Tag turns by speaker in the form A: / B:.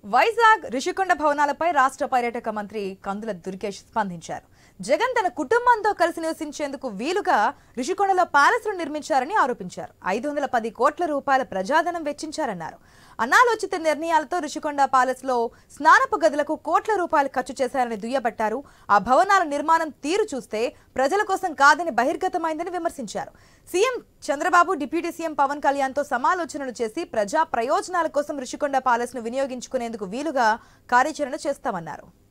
A: వైజాగ్ రిషికొండ భవనాలపై రాష్ట్ర పర్యాటక మంత్రి కందుల దుర్గేష్ స్పందించారు జగన్ తన కుటుంబంతో కలిసి నివసించేందుకు వీలుగా రిషికొండలో ప్యాలెస్ను నిర్మించారని ఆరోపించారు ఐదు వందల పది కోట్ల రూపాయల ప్రజాధనం వెచ్చించారన్నారు అనాలోచిత నిర్ణయాలతో రిషికొండ ప్యాలెస్లో స్నానపు గదులకు కోట్ల రూపాయలు ఖర్చు చేశారని దుయ్యబట్టారు ఆ భవనాల నిర్మాణం తీరు చూస్తే ప్రజల కోసం కాదని బహిర్గతమైందని విమర్శించారు CM Chandrababu deputy CM Pawan కళ్యాణ్తో సమాలోచనలు చేసి ప్రజా ప్రయోజనాల కోసం రిషికొండ ప్యాలెస్ను వినియోగించుకునేందుకు వీలుగా కార్యాచరణ చేస్తామన్నారు